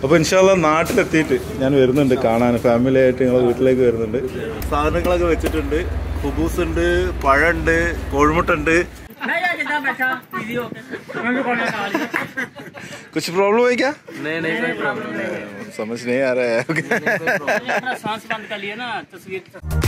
അപ്പോൾ ഇൻഷാല്ല നാട്ടിലെത്തിയിട്ട് ഞാൻ വരുന്നുണ്ട് കാണാൻ ഫാമിലി ആയിട്ട് നിങ്ങളെ വീട്ടിലേക്ക് വരുന്നുണ്ട് സാധനങ്ങളൊക്കെ വെച്ചിട്ടുണ്ട് കുബൂസ് ഉണ്ട് പഴമുണ്ട് കോഴിമുട്ടുണ്ട് मैं क्या कितना बैठा बिजी हो के मैं भी कॉल लगा लिया कुछ प्रॉब्लम है क्या नहीं नहीं कोई प्रॉब्लम नहीं समझ नहीं आ रहा है अपना सांस बंद कर लिया ना तस्वीर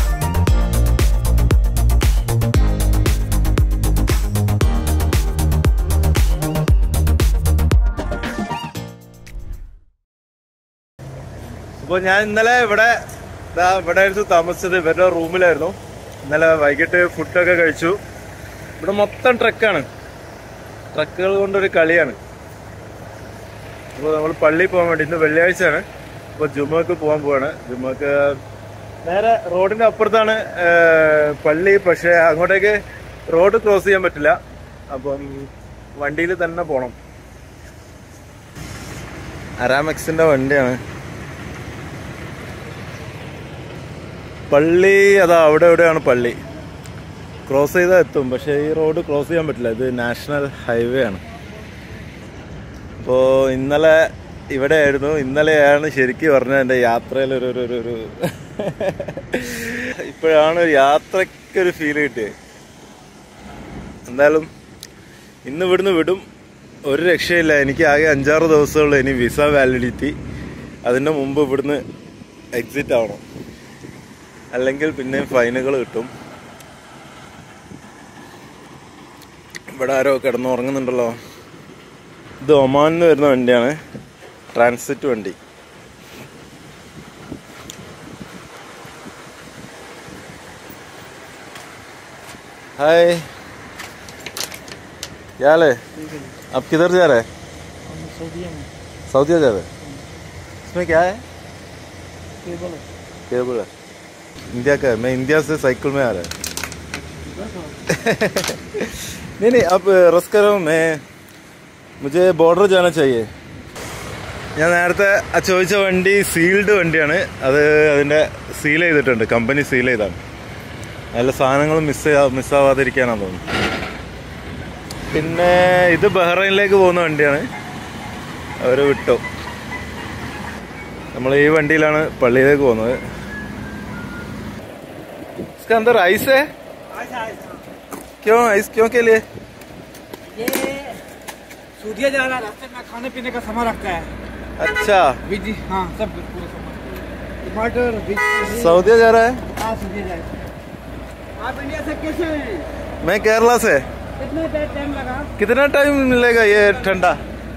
അപ്പോൾ ഞാൻ ഇന്നലെ ഇവിടെ ദാ ഇവിടെ ആയിരുന്നു താമസിച്ചത് ഇവരുടെ റൂമിലായിരുന്നു ഇന്നലെ വൈകിട്ട് ഫുഡൊക്കെ കഴിച്ചു ഇവിടെ മൊത്തം ട്രക്കാണ് ട്രക്കുകൾ കൊണ്ടൊരു കളിയാണ് അപ്പോൾ നമ്മൾ പള്ളിയിൽ പോകാൻ വേണ്ടി ഇന്ന് വെള്ളിയാഴ്ചയാണ് അപ്പോൾ ജുമ്മക്ക് പോകാൻ പോവാണ് ജുമ്മക്ക് നേരെ റോഡിന്റെ അപ്പുറത്താണ് ആ, പള്ളി പക്ഷേ അങ്ങോട്ടേക്ക് റോഡ് ക്രോസ് ചെയ്യാൻ പറ്റില്ല അപ്പം വണ്ടിയിൽ തന്നെ പോണം അരാമെക്സിന്റെ വണ്ടിയാണ് പള്ളി അതാ അവിടെ എവിടെയാണ് പള്ളി ക്രോസ് ചെയ്താൽ എത്തും പക്ഷേ ഈ റോഡ് ക്രോസ് ചെയ്യാൻ പറ്റില്ല ഇത് നാഷണൽ ഹൈവേ ആണ് അപ്പോൾ ഇന്നലെ ഇവിടെ ആയിരുന്നു ഇന്നലെയാണ് ശരിക്കും പറഞ്ഞ എൻ്റെ യാത്രയിൽ ഒരു ഒരു ഒരു ഒരു ഇപ്പോഴാണ് ഒരു യാത്രയ്ക്കൊരു ഫീൽ കിട്ടിയത് എന്തായാലും ഇന്ന് ഇവിടുന്ന് വിടും ഒരു രക്ഷയില്ല എനിക്ക് ആകെ അഞ്ചാറ് ദിവസമുള്ളൂ ഇനി വിസ വാലിഡിറ്റി അതിൻ്റെ മുമ്പ് ഇവിടുന്ന് എക്സിറ്റ് ആവണം അല്ലെങ്കിൽ പിന്നെയും ഫൈനുകൾ കിട്ടും ഇവിടെ ആരോ കിടന്നുറങ്ങുന്നുണ്ടല്ലോ ഇത് ഒമാനിന്ന് വരുന്ന വണ്ടിയാണ് ട്രാൻസിറ്റ് വണ്ടി हाय क्या हाल है आप किधर जा रहे हैं सऊदीया जा रहे हैं इसमें क्या है केबल है इंडिया का है मैं इंडिया से साइकिल में आ रहा है नहीं नहीं अब रस करो मैं मुझे ബോർഡർ जाना चाहिए ഞാൻ നേരത്തെ ആ ചോദിച്ച വണ്ടി സീൽഡ് വണ്ടിയാണ് അത് അതിൻ്റെ സീൽ ചെയ്തിട്ടുണ്ട് കമ്പനി സീൽ ചെയ്താണ് നല്ല സാധനങ്ങൾ മിസ് ചെയ്യാ മിസ്സാവാതിരിക്കാനാണ് തോന്നുന്നു പിന്നെ ഇത് ബഹ്റൈനിലേക്ക് പോകുന്ന വണ്ടിയാണ് അവർ വിട്ടു നമ്മൾ ഈ വണ്ടിയിലാണ് പള്ളിയിലേക്ക് പോകുന്നത് इसका अंदर आइस है क्यों आइस क्यों के लिए ये सूदिया जा रहा है रास्ते में खाने पीने का सामान रखता है अच्छा बीज हाँ सब पूरे सामान टमाटर बीज सऊदीया जा रहा है हाँ सूदिया जा रहा है आप इंडिया से कैसे हैं? मैं केरला से कितने टाइम लगा कितना टाइम मिलेगा ये ठंडा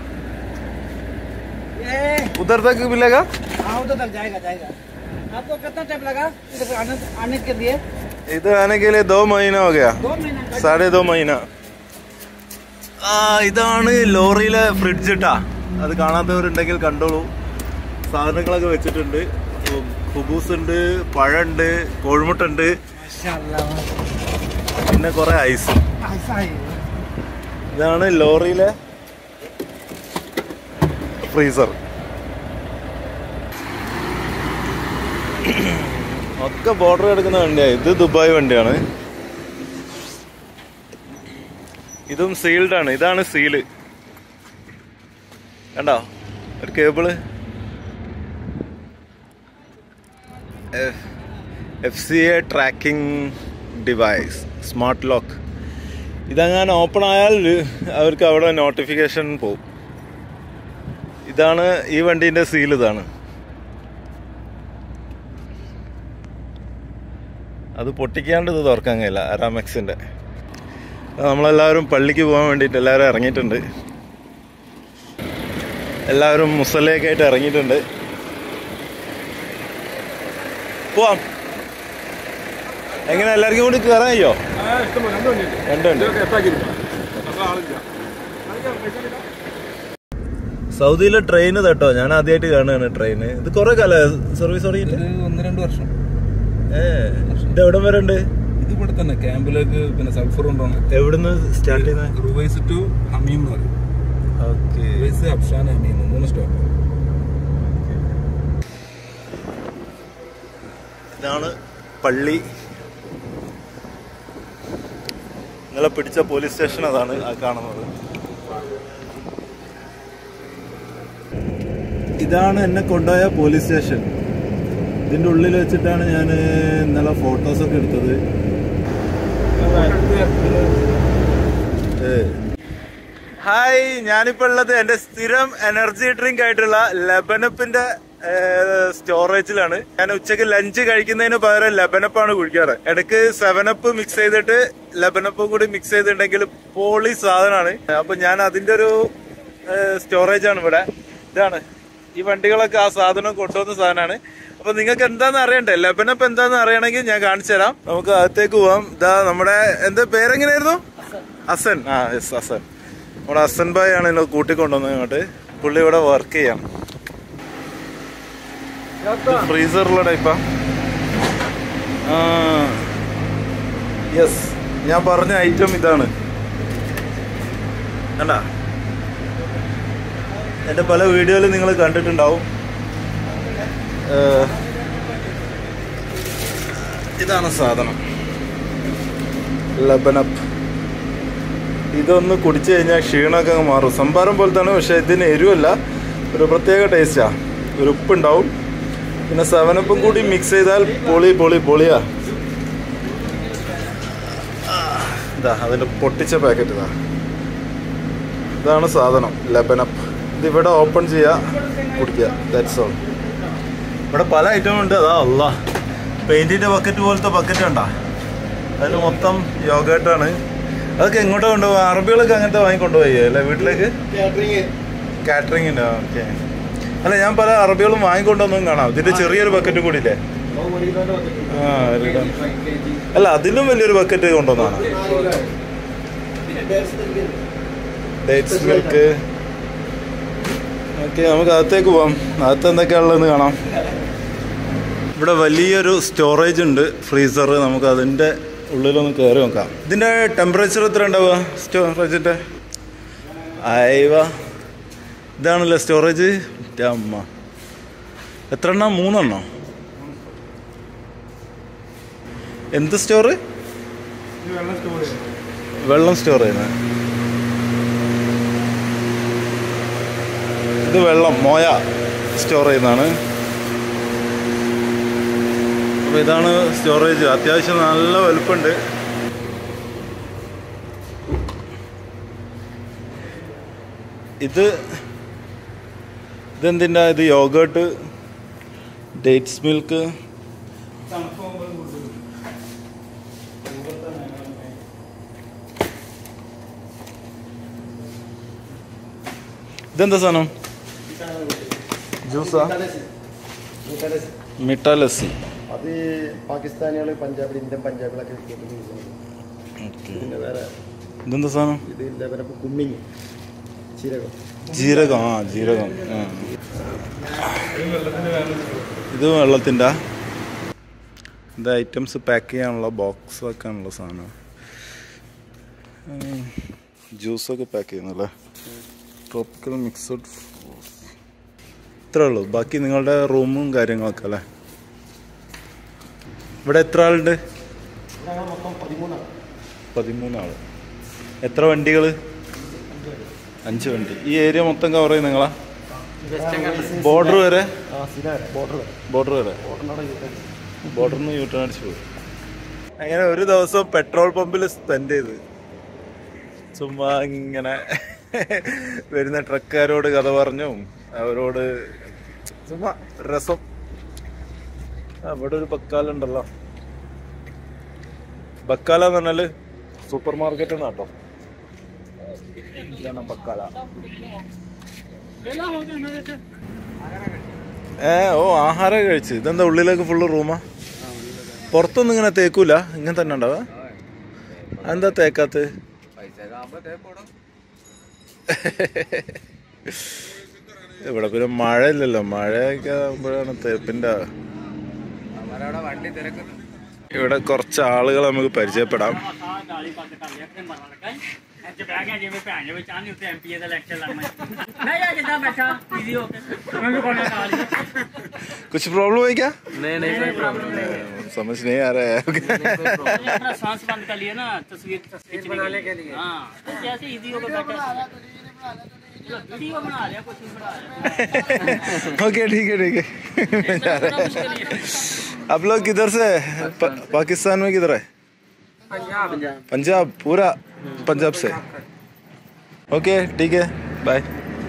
ये उधर तक मिलेगा हाँ उधर तक जाएगा जाएगा आपको कितना टाइम लगा इधर आने आने के लिए इधर आने के लिए दो महीना हो गया दो महीना का സാഡേ ദോ മൈന ആ ഇതാണ് ലോറിയിലെ ഫ്രിഡ്ജ് ഇട്ടാ അത് കാണാത്തവരുണ്ടെങ്കിൽ കണ്ടോളൂ സാധനങ്ങളൊക്കെ വെച്ചിട്ടുണ്ട് കുബൂസ് ഉണ്ട് പഴമുണ്ട് കോഴിമുട്ടുണ്ട് माशाल्लाह പിന്നെ കുറെ ഐസ് ऐसा ही ഇതാണ് ലോറിയിലെ ഫ്രീസർ ഒക്കെ ബോർഡർ കിടക്കുന്ന വണ്ടിയാണ് ഇത് ദുബായ് വണ്ടിയാണ് ഇതും സീൽഡ് ആണ് ഇതാണ് സീല് കണ്ടോ ഒരു cable F C A tracking device smart lock ഇതങ്ങനെ ഓപ്പൺ ആയാൽ അവർക്ക് അവിടെ നോട്ടിഫിക്കേഷൻ പോവും ഇതാണ് ഈ വണ്ടീൻ്റെ സീൽ ഇതാണ് അത് പൊട്ടിക്കാണ്ട് ഇത് തുറക്കാൻ കഴിയില്ല അറാമെക്സിൻ്റെ നമ്മളെല്ലാവരും പള്ളിക്ക് പോകാൻ വേണ്ടിയിട്ട് എല്ലാവരും ഇറങ്ങിയിട്ടുണ്ട് എല്ലാവരും മുസല്ലയൊക്കെ ആയിട്ട് ഇറങ്ങിയിട്ടുണ്ട് പോവാം എങ്ങനെ എല്ലാവർക്കും കൂടി കയറാൻ കഴിയോ രണ്ടുണ്ട് സൗദിയിലെ ട്രെയിൻ തട്ടോ ഞാൻ ആദ്യമായിട്ട് കാണുകയാണ് ട്രെയിൻ ഇത് കുറെ കാലം സർവീസ് തുടങ്ങിയിട്ട് ഒന്ന് രണ്ട് വർഷം ഏ ഇത് എവിടം വരെ ഉണ്ട് ഇത് ഇവിടെ തന്നെ ക്യാമ്പിലേക്ക് പിന്നെ സൾഫർ കൊണ്ടാണ് എവിടുന്ന് സ്റ്റാർട്ട് ചെയ്യുന്നത് റുവൈസ് ടു ഹമീം എന്ന് പറയും ഓക്കെ റുവൈസ് അഫ്ഷാൻ ഹമീം മൂന്ന് സ്റ്റോപ്പ് ഇതാണ് പള്ളി ഇന്നലെ പിടിച്ച പോലീസ് സ്റ്റേഷൻ അതാണ് ആ കാണുന്നത് ഇതാണ് എന്നെ കൊണ്ടുപോയ പോലീസ് സ്റ്റേഷൻ ഇതിന്റെ ഉള്ളിൽ വെച്ചിട്ടാണ് ഞാൻ ഇന്നലെ ഫോട്ടോസ് ഒക്കെ എടുത്തത് ഹായ് ഞാനിപ്പോ ഉള്ളത് എന്റെ സ്ഥിരം എനർജി ഡ്രിങ്ക് ആയിട്ടുള്ള ലബനപ്പിന്റെ സ്റ്റോറേജിലാണ് ഞാൻ ഉച്ചക്ക് ലഞ്ച് കഴിക്കുന്നതിന് പകരം ലബനപ്പാണ് കുടിക്കാറ് ഇടയ്ക്ക് സെവനപ്പ് മിക്സ് ചെയ്തിട്ട് ലബനപ്പും കൂടി മിക്സ് ചെയ്തിട്ടുണ്ടെങ്കിൽ പോളി സാധനമാണ് അപ്പൊ ഞാൻ അതിന്റെ ഒരു സ്റ്റോറേജ് ആണ് ഇവിടെ ഇതാണ് ഈ വണ്ടികളൊക്കെ ആ സാധനം കൊണ്ടുവന്ന സാധനമാണ് അപ്പൊ നിങ്ങൾക്ക് എന്താന്ന് അറിയണ്ടേ ലബനപ്പ് എന്താന്ന് അറിയണമെങ്കിൽ ഞാൻ കാണിച്ചു തരാം നമുക്ക് അകത്തേക്ക് പോവാം ഇതാ നമ്മുടെ എന്താ പേരെങ്ങനെയായിരുന്നു അസൻ ആ യെസ് അസൻ നമ്മുടെ അസൻ ഭായ് ആണ് എന്നെ കൂട്ടിക്കൊണ്ടുവന്നത് ഇങ്ങോട്ട് പുള്ളി ഇവിടെ വർക്ക് ചെയ്യാം ഫ്രീസറിലുള്ള ടൈപ്പാ യെസ് ഞാൻ പറഞ്ഞ ഐറ്റം ഇതാണ് കണ്ട എൻ്റെ പല വീഡിയോയിൽ നിങ്ങൾ കണ്ടിട്ടുണ്ടാവും ഏഹ്, ഇതാണ് സാധനം ലബനപ്പ് ഇതൊന്ന് കുടിച്ചു കഴിഞ്ഞാൽ ക്ഷീണമൊക്കെ അങ്ങ് മാറും സംഭാരം പോലെ തന്നെ പക്ഷെ ഇതിന് എരിവല്ല ഒരു പ്രത്യേക ടേസ്റ്റാ ഒരു ഉപ്പുണ്ടാവും പിന്നെ സെവനപ്പും കൂടി മിക്സ് ചെയ്താൽ പൊളി പൊളി പൊളിയാ ആ, ഇതാ അതിന്റെ പൊട്ടിച്ച പാക്കറ്റ് ഇതാ ഇതാണ് സാധനം ലെബനപ്പ് ഇത് ഇവിടെ ഓപ്പൺ ചെയ്യുക കുടിക്കുക ദാറ്റ്സ് ഓൾ ഇവിടെ പല ഐറ്റം ഉണ്ട് അതാ അല്ല പെയിന്റിന്റെ ബക്കറ്റ് പോലത്തെ ബക്കറ്റ് ഉണ്ടാ അതിൽ മൊത്തം യോഗേട്ടാണ് അതൊക്കെ എങ്ങോട്ടാ കൊണ്ടുപോകുക അറബികളൊക്കെ അങ്ങനത്തെ വാങ്ങിക്കൊണ്ടുപോയി അല്ലേ വീട്ടിലേക്ക് കാറ്ററിങ്ങിൻ്റെ ഓക്കെ അല്ല ഞാൻ പല അറബികളും വാങ്ങിക്കൊണ്ടൊന്നും കാണാം ഇതിന്റെ ചെറിയൊരു ബക്കറ്റ് കൂടി ഇല്ലേ ആ ഒരു ഇതാണ്. അല്ല അതിലും വലിയൊരു ബക്കറ്റ് കൊണ്ടുവന്നാണ് ഡേറ്റ്സ് മിൽക്ക് ഓക്കെ നമുക്ക് അകത്തേക്ക് പോവാം അകത്ത് എന്തൊക്കെയാണുള്ളതെന്ന് കാണാം ഇവിടെ വലിയൊരു സ്റ്റോറേജ് ഉണ്ട് ഫ്രീസർ നമുക്ക് അതിൻ്റെ ഉള്ളിലൊന്ന് കയറി നോക്കാം ഇതിൻ്റെ ടെമ്പറേച്ചർ എത്ര ഉണ്ടാവുക സ്റ്റോറേജിൻ്റെ അയവ ഇതാണല്ലേ സ്റ്റോറേജ് അമ്മ എത്ര എണ്ണം മൂന്നെണ്ണോ എന്ത് സ്റ്റോറ് വെള്ളം സ്റ്റോർ ചെയ്യുന്നത് ഇത് വെള്ളം മോയ സ്റ്റോർ ചെയ്യുന്നതാണ് അപ്പോൾ ഇതാണ് സ്റ്റോറേജ് അത്യാവശ്യം നല്ല വലുപ്പമുണ്ട് ഇത് ഇതെന്തിൻ്റെ ഇത് യോഗേട്ട് ഡേറ്റ്സ് മിൽക്ക് ഇതെന്താ സാധനം ജ്യൂസാ മിഠാ ലസ്സി അത് പാകിസ്ഥാനികൾ പഞ്ചാബിൽ ഇന്ത്യൻ പഞ്ചാബിലൊക്കെ കൂട്ടുന്ന ജ്യൂസാണ്. പിന്നെ വേറെ ഇതെന്താ സാധനം ഇത് ലെവനപ്പ് കുമ്മിങ് ചീരകം ജീരകം ആ ജീരകം ആ. ഇത് വെള്ളത്തിൻ്റെ ഇത് ഐറ്റംസ് പാക്ക് ചെയ്യാനുള്ള ബോക്സ് വെക്കാനുള്ള സാധനം ജ്യൂസൊക്കെ പാക്ക് ചെയ്യുന്നല്ലേ ട്രോപ്പിക്കൽ മിക്സഡ് ഇത്രേ ഉള്ളൂ ബാക്കി നിങ്ങളുടെ റൂമും കാര്യങ്ങളൊക്കെ അല്ലേ ഇവിടെ എത്ര ആളുണ്ട് മൊത്തം പതിമൂന്നാണ് പതിമൂന്നാള് എത്ര വണ്ടികൾ അഞ്ച് വണ്ടി ഈ ഏരിയ മൊത്തം കവർ ചെയ്യുന്ന നിങ്ങളാ ബോർഡർ വരെ ആ സിനാര ബോർഡർ ബോർഡർ വരെ ബോർഡറിനോട് ബോർഡറിൽ നിന്ന് യൂട്ടേൺ അടിച്ചു പോയി അങ്ങനെ ഒരു ദിവസം പെട്രോൾ പമ്പിൽ സ്പെൻഡ് ചെയ്ത് ചുമ്മാ ഇങ്ങനെ വരുന്ന ട്രക്കാരോട് കഥ പറഞ്ഞു അവരോട് ചുമ്മാ രസം ആ, ഇവിടെ ഒരു ബക്കാല ഉണ്ടല്ലോ ബക്കാല എന്ന് പറഞ്ഞാല് സൂപ്പർ മാർക്കറ്റ് ആണ് കേട്ടോ ഇതാണ് ബക്കാല ഏ ഓ ആഹാരം കഴിച്ച് ഇതെന്താ ഉള്ളിലേക്ക് ഫുള്ള് റൂമാ പുറത്തൊന്നും ഇങ്ങനെ തേക്കൂല ഇങ്ങനെ തന്നെ ഉണ്ടാവുക എന്താ തേക്കാത്ത ഇവിടെ പിന്നെ മഴയില്ലല്ലോ മഴയൊക്കെ ആകുമ്പോഴാണ് തേപ്പിന്റെ ഇവിടെ കുറച്ച് ആളുകൾ നമുക്ക് പരിചയപ്പെടാം ਗਾਲੀ ਬੰਦ ਕਰ ਲਿਆ ਤੇ ਮਰਨ ਲੱਗਾ ਅੱਜ ਬਹਿ ਗਿਆ ਜਿਵੇਂ ਭੈਣ ਦੇ ਵਿੱਚ ਆਨੀ ਉੱਤੇ ਐਮਪੀ ਦਾ ਲੈਕਚਰ ਲਾਉਣਾ ਮੈਂ ਜਾ ਜਿੱਦਾਂ ਬੈਠਾ ਈਜ਼ੀ ਹੋ ਕੇ ਮੈਨੂੰ ਕੋਲ ਨਾਲ कुछ प्रॉब्लम है क्या नहीं नहीं कोई प्रॉब्लम नहीं समझ नहीं आ रहा है अपना सांस बंद कर लिया ना तस्वीर तस्वीर बना ले के लिए हाँ तो जैसे इजी होकर बैठा वीडियो बना रहे हैं कुछ नहीं बना रहे ओके ठीक है ठीक है बड़ा मुश्किल ही है आप लोग किधर से प- पाकिस्तान में किधर है पंजाब पूरा पंजाब से ഓക്കെ ടീക്ക് ബൈ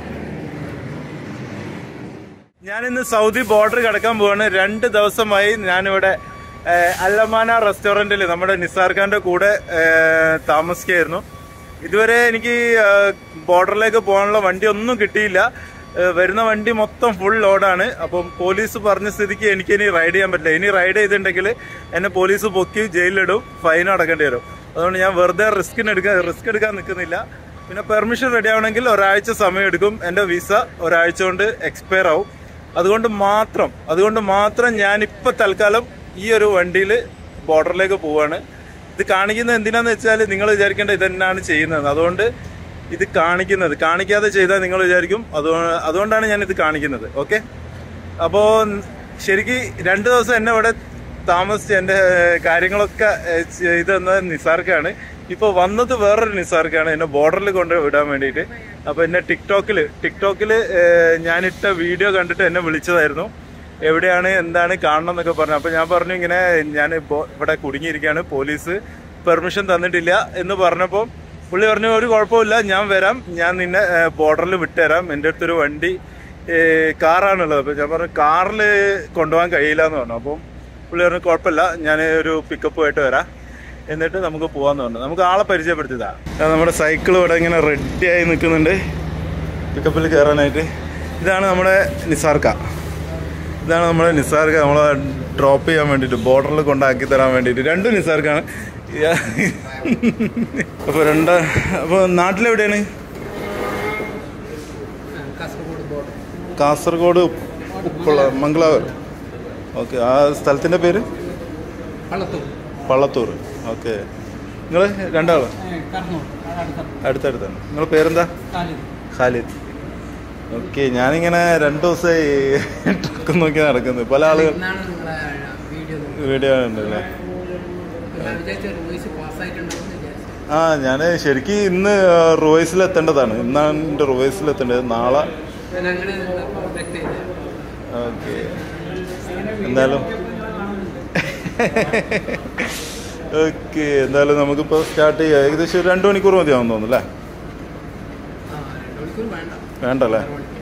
ഞാൻ ഇന്ന് സൗദി ബോർഡർ കടക്കാൻ പോവാണ് രണ്ട് ദിവസമായി ഞാനിവിടെ ഏഹ്, അല്ലമാന റെസ്റ്റോറന്റിൽ നമ്മുടെ നിസാർ ഖാന്റെ കൂടെ ഏഹ്, താമസിക്കായിരുന്നു ഇതുവരെ എനിക്ക് ഏഹ്, ബോർഡറിലേക്ക് പോകാനുള്ള വണ്ടി ഒന്നും കിട്ടിയില്ല ഏഹ്, വരുന്ന വണ്ടി മൊത്തം ഫുൾ ലോഡാണ് അപ്പം പോലീസ് പറഞ്ഞ സ്ഥിതിക്ക് എനിക്ക് ഇനി റൈഡ് ചെയ്യാൻ പറ്റില്ല ഇനി റൈഡ് ചെയ്തിട്ടുണ്ടെങ്കിൽ എന്നെ പോലീസ് പൊക്കി ജയിലിലിടും ഫൈൻ അടക്കേണ്ടി വരും അതുകൊണ്ട് ഞാൻ വെറുതെ റിസ്കിന് എടുക്കാൻ റിസ്ക് എടുക്കാൻ നിൽക്കുന്നില്ല പിന്നെ പെർമിഷൻ റെഡി ആവണമെങ്കിൽ ഒരാഴ്ച സമയം എടുക്കും എൻ്റെ വിസ ഒരാഴ്ച കൊണ്ട് എക്സ്പയർ ആവും അതുകൊണ്ട് മാത്രം അതുകൊണ്ട് മാത്രം ഞാൻ ഇപ്പൊ തൽക്കാലം ഈ ഒരു വണ്ടിയിൽ ബോർഡറിലേക്ക് പോവാണ് ഇത് കാണിക്കുന്നത് എന്തിനാന്ന് വെച്ചാൽ നിങ്ങൾ വിചാരിക്കേണ്ട ഇതെന്നാണ് ചെയ്യുന്നത് അതുകൊണ്ട് ഇത് കാണിക്കുന്നത് കാണിക്കാതെ ചെയ്താൽ നിങ്ങൾ വിചാരിക്കും അതുകൊണ്ട് അതുകൊണ്ടാണ് ഞാൻ ഇത് കാണിക്കുന്നത് ഓക്കെ അപ്പോ ശരിക്ക് രണ്ടു ദിവസം എന്നെ ഇവിടെ താമസിച്ച് എന്റെ ഏഹ്, കാര്യങ്ങളൊക്കെ ഏഹ്, ചെയ്തെന്നത് നിസാർക്കാണ് ഇപ്പൊ വന്നത് വേറൊരു നിസാർക്കാണ് എന്നെ ബോർഡറിൽ കൊണ്ട് വിടാൻ വേണ്ടിയിട്ട് അപ്പൊ എന്നെ ടിക്ടോക്കില് ടിക്ടോക്കില് ഏഹ്, ഞാനിട്ട വീഡിയോ കണ്ടിട്ട് എന്നെ വിളിച്ചതായിരുന്നു എവിടെയാണ് എന്താണ് കാണണം എന്നൊക്കെ പറഞ്ഞു അപ്പൊ ഞാൻ പറഞ്ഞു ഇങ്ങനെ ഞാൻ ഇപ്പോ ഇവിടെ കുടുങ്ങിയിരിക്കുകയാണ് പോലീസ് പെർമിഷൻ തന്നിട്ടില്ല എന്ന് പറഞ്ഞപ്പോൾ പുള്ളി പറഞ്ഞു ഒരു കുഴപ്പമില്ല ഞാൻ വരാം ഞാൻ നിന്നെ ബോർഡറിൽ വിട്ടുതരാം എൻ്റെ അടുത്തൊരു വണ്ടി ഏഹ്, കാറാണുള്ളത് അപ്പൊ ഞാൻ പറഞ്ഞു കാറിൽ കൊണ്ടുപോകാൻ കഴിയില്ല എന്ന് പറഞ്ഞു അപ്പം പുള്ളി പറഞ്ഞു കുഴപ്പമില്ല ഞാൻ ഒരു പിക്കപ്പ് ആയിട്ട് വരാം എന്നിട്ട് നമുക്ക് പോവാന്ന് പറഞ്ഞു നമുക്ക് ആളെ പരിചയപ്പെടുത്തിയതാ ദാ നമ്മുടെ സൈക്കിൾ ഇവിടെ ഇങ്ങനെ റെഡി ആയി നിൽക്കുന്നുണ്ട് പിക്കപ്പിൽ കയറാനായിട്ട് ഇതാണ് നമ്മുടെ നിസാർക്ക ഇതാണ് നമ്മുടെ നിസാർക്ക നമ്മളെ ഡ്രോപ്പ് ചെയ്യാൻ വേണ്ടിയിട്ട് ബോർഡറിൽ കൊണ്ടാക്കി തരാൻ വേണ്ടിയിട്ട് രണ്ടും നിസാർക്കാണ് അപ്പോൾ രണ്ട് അപ്പോൾ നാട്ടിലെവിടെയാണ് കാസർഗോഡ് ഉപ്പള മംഗളാവൂർ ഓക്കെ ആ സ്ഥലത്തിൻ്റെ പേര് പള്ളത്തൂർ ഓക്കെ നിങ്ങൾ രണ്ടാളും അടുത്തടുത്താണ് നിങ്ങളുടെ പേരെന്താ ഖാലിദ് ഓക്കെ ഞാനിങ്ങനെ രണ്ടു ദിവസമായി ട്രക്ക് നോക്കി നടക്കുന്നത് പല ആളുകൾ വീഡിയോ ഉണ്ടല്ലേ ആ ഞാൻ ശരിക്കും ഇന്ന് റുവൈസിൽ എത്തേണ്ടതാണ് ഇന്നാണ് എൻ്റെ റുവൈസിൽ എത്തേണ്ടത് നാളെ ഓക്കെ എന്തായാലും ഓക്കെ എന്തായാലും നമുക്കിപ്പോൾ സ്റ്റാർട്ട് ചെയ്യാം ഏകദേശം ഒരു രണ്ട് മണിക്കൂർ മതിയാവും തോന്നുന്നു അല്ലേ വേണ്ടല്ലേ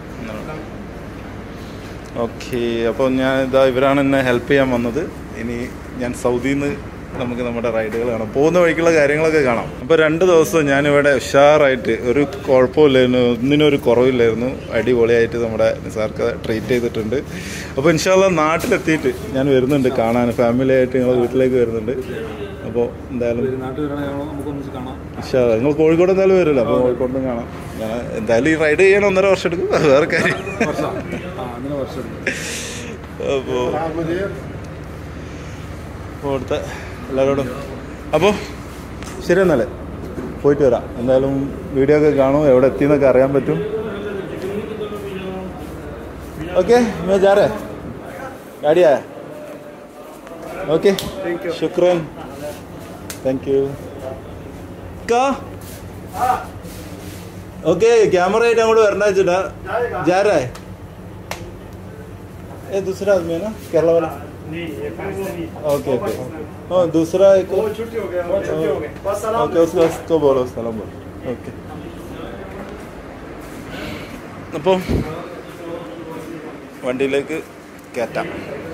ഓക്കെ അപ്പോൾ ഞാൻ ഇതാ ഇവരാണ് എന്നെ ഹെൽപ്പ് ചെയ്യാൻ വന്നത് ഇനി ഞാൻ സൗദിയിൽ നിന്ന് നമുക്ക് നമ്മുടെ റൈഡുകൾ കാണാം പോകുന്ന വഴിക്കുള്ള കാര്യങ്ങളൊക്കെ കാണാം അപ്പോൾ രണ്ട് ദിവസം ഞാനിവിടെ ഉഷാറായിട്ട് ഒരു കുഴപ്പമില്ലായിരുന്നു ഒന്നിനും ഒരു കുറവില്ലായിരുന്നു അടിപൊളിയായിട്ട് നമ്മുടെ നിസാർക്ക് ട്രീറ്റ് ചെയ്തിട്ടുണ്ട് അപ്പോൾ ഇൻഷാല്ല നാട്ടിലെത്തിയിട്ട് ഞാൻ വരുന്നുണ്ട് കാണാൻ ഫാമിലി ആയിട്ട് നിങ്ങളെ വീട്ടിലേക്ക് വരുന്നുണ്ട് അപ്പോൾ എന്തായാലും നാട്ടിൽ വരണേ നമുക്കൊന്നിച്ച് കാണാം ഇൻഷാ അല്ലാ. നിങ്ങൾ കോഴിക്കോട് എന്തായാലും വരുമല്ലോ അപ്പോൾ കോഴിക്കോട് നിന്ന് കാണാം ഞാൻ എന്തായാലും ഈ റൈഡ് ചെയ്യാൻ ഒന്നര വർഷം എടുക്കും അത് വേറെ കാര്യം വർഷം ആ അങ്ങനെ വർഷം എടുക്കും അപ്പോൾ അവിടുത്തെ എല്ലാവരോടും അപ്പോൾ ശരി എന്നാലേ പോയിട്ട് വരാം എന്തായാലും വീഡിയോ ഒക്കെ കാണും എവിടെ എത്തിയെന്നൊക്കെ അറിയാൻ പറ്റും ഓക്കെ मैं जा रहा है गाड़ी आया ओके शुक्रन थैंक यू का ഓക്കെ ക്യാമറ ആയിട്ട് അങ്ങോട്ട് വരണ്ട വെച്ചിട്ടാ जा रहा है ये दूसरा आदमी है ना केरला वाला ओके ओके हाँ दूसरा एक और छुट्टी हो गया वो छुट्टी हो गई बस सलाम ഓക്കെ उसको उसको बोलो सलाम बोलो ഓക്കെ അപ്പം വണ്ടിയിലേക്ക് കയറ്റാം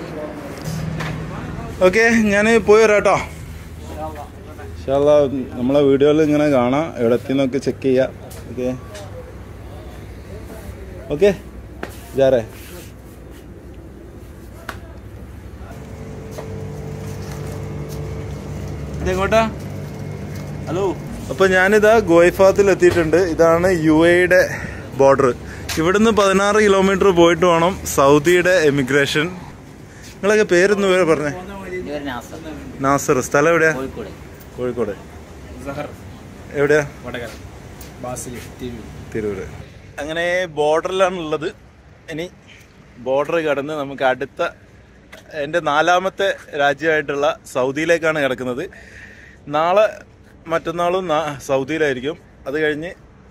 ഓക്കെ ഞാൻ പോയി വരാം കേട്ടോ ഇൻഷാല്ല നമ്മളെ വീഡിയോയിൽ ഇങ്ങനെ കാണാം എവിടെ എത്തിന്നൊക്കെ ചെക്ക് ചെയ്യാം ഓക്കെ ഓക്കെ ജാറേ ഇതെങ്ങോട്ടാ ഹലോ അപ്പൊ ഞാനിതാ ഗോയിഫാത്തിൽ എത്തിയിട്ടുണ്ട് ഇതാണ് യു എയുടെ ബോർഡർ ഇവിടുന്ന് പതിനാറ് കിലോമീറ്റർ പോയിട്ട് വേണം സൗദിയുടെ എമിഗ്രേഷൻ നിങ്ങളൊക്കെ പേരൊന്ന് പേര് പറഞ്ഞേ നാസർ സ്ഥലം എവിടെയാ കോഴിക്കോട് എവിടെയാ വടകര ബാസിൽ ടി വി തിരൂര് അങ്ങനെ ബോർഡറിലാണ് ഉള്ളത് ഇനി ബോർഡർ കടന്ന് നമുക്ക് അടുത്ത എൻ്റെ നാലാമത്തെ രാജ്യമായിട്ടുള്ള സൗദിയിലേക്കാണ് കിടക്കുന്നത് നാളെ മറ്റന്നാളും നാ- സൗദിയിലായിരിക്കും അത് കഴിഞ്ഞ്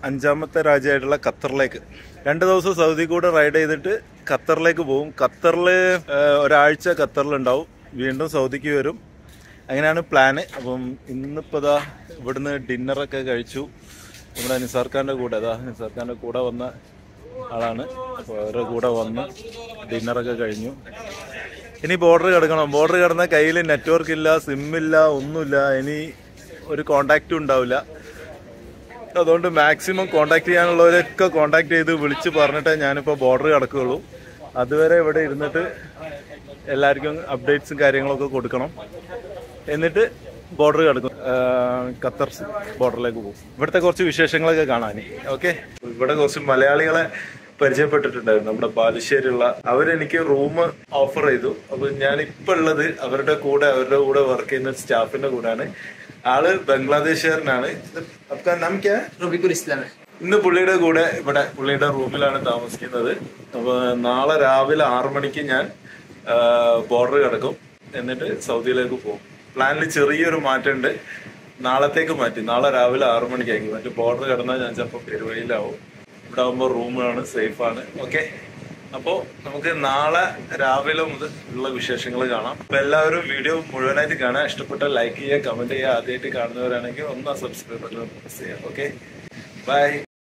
അഞ്ചാമത്തെ രാജ്യമായിട്ടുള്ള ഖത്തറിലേക്ക് രണ്ട് ദിവസം സൗദി കൂടെ റൈഡ് ചെയ്തിട്ട് ഖത്തറിലേക്ക് പോകും ഖത്തറിൽ ഒരാഴ്ച ഖത്തറിലുണ്ടാവും വീണ്ടും സൗദിക്ക് വരും അങ്ങനെയാണ് പ്ലാന് അപ്പം ഇന്നിപ്പോൾ ഇതാ ഇവിടുന്ന് ഡിന്നറൊക്കെ കഴിച്ചു നമ്മുടെ നിസാർ ഖാൻ്റെ കൂടെ അതാ നിസാർ ഖാൻ്റെ കൂടെ വന്ന ആളാണ് അപ്പോൾ അവരുടെ കൂടെ വന്ന് ഡിന്നറൊക്കെ കഴിഞ്ഞു ഇനി ബോർഡർ കിടക്കണം ബോർഡർ കിടന്ന കയ്യിൽ നെറ്റ്വർക്ക് ഇല്ല സിമ്മില്ല ഒന്നുമില്ല ഇനി ഒരു കോണ്ടാക്റ്റും ഉണ്ടാവില്ല അതുകൊണ്ട് മാക്സിമം കോണ്ടാക്ട് ചെയ്യാനുള്ളവരൊക്കെ കോണ്ടാക്ട് ചെയ്ത് വിളിച്ച് പറഞ്ഞിട്ടേ ഞാനിപ്പോൾ ബോർഡർ കിടക്കുകയുള്ളൂ അതുവരെ ഇവിടെ ഇരുന്നിട്ട് എല്ലാവർക്കും അപ്ഡേറ്റ്സും കാര്യങ്ങളൊക്കെ കൊടുക്കണം എന്നിട്ട് ബോർഡർ കിടക്കും ആ, ഖത്തർ ബോർഡറിലേക്ക് പോകും ഇവിടുത്തെ കുറച്ച് വിശേഷങ്ങളൊക്കെ കാണാൻ ഓക്കെ ഇവിടെ കുറച്ച് മലയാളികളെ പരിചയപ്പെട്ടിട്ടുണ്ടായിരുന്നു നമ്മുടെ ബാലുശ്ശേരിയുള്ള അവരെനിക്ക് റൂം ഓഫർ ചെയ്തു അപ്പൊ ഞാൻ ഇപ്പൊ ഉള്ളത് അവരുടെ കൂടെ അവരുടെ കൂടെ വർക്ക് ചെയ്യുന്ന സ്റ്റാഫിന്റെ കൂടെയാണ് ആള് ബംഗ്ലാദേശുകാരനാണ് അപ്പൊ നമുക്ക് റബിക്കുൽ ഇസ്ലാം ഇന്ന് പുള്ളിയുടെ കൂടെ ഇവിടെ പുള്ളിയുടെ റൂമിലാണ് താമസിക്കുന്നത് അപ്പൊ നാളെ രാവിലെ ആറു മണിക്ക് ഞാൻ ബോർഡർ കിടക്കും എന്നിട്ട് സൗദിയിലേക്ക് പോകും പ്ലാനിൽ ചെറിയൊരു മാറ്റമുണ്ട് നാളത്തേക്ക് മാറ്റി നാളെ രാവിലെ ആറു മണിക്കായിരിക്കും മറ്റു ബോർഡർ കിടന്നാൽ ഞാൻ ചിലപ്പോൾ പെരുവഴിയിലാവും ഇവിടെ ആകുമ്പോൾ റൂമാണ് സേഫ് ആണ് ഓക്കെ അപ്പോൾ നമുക്ക് നാളെ രാവിലെ മുതൽ ഉള്ള വിശേഷങ്ങൾ കാണാം അപ്പൊ എല്ലാവരും വീഡിയോ മുഴുവനായിട്ട് കാണാൻ ഇഷ്ടപ്പെട്ട ലൈക്ക് ചെയ്യുക കമന്റ് ചെയ്യുക ആദ്യമായിട്ട് കാണുന്നവരാണെങ്കിൽ ഒന്ന് സബ്സ്ക്രൈബ് ബട്ടൺ പ്രസ് ചെയ്യുക ഓക്കെ ബൈ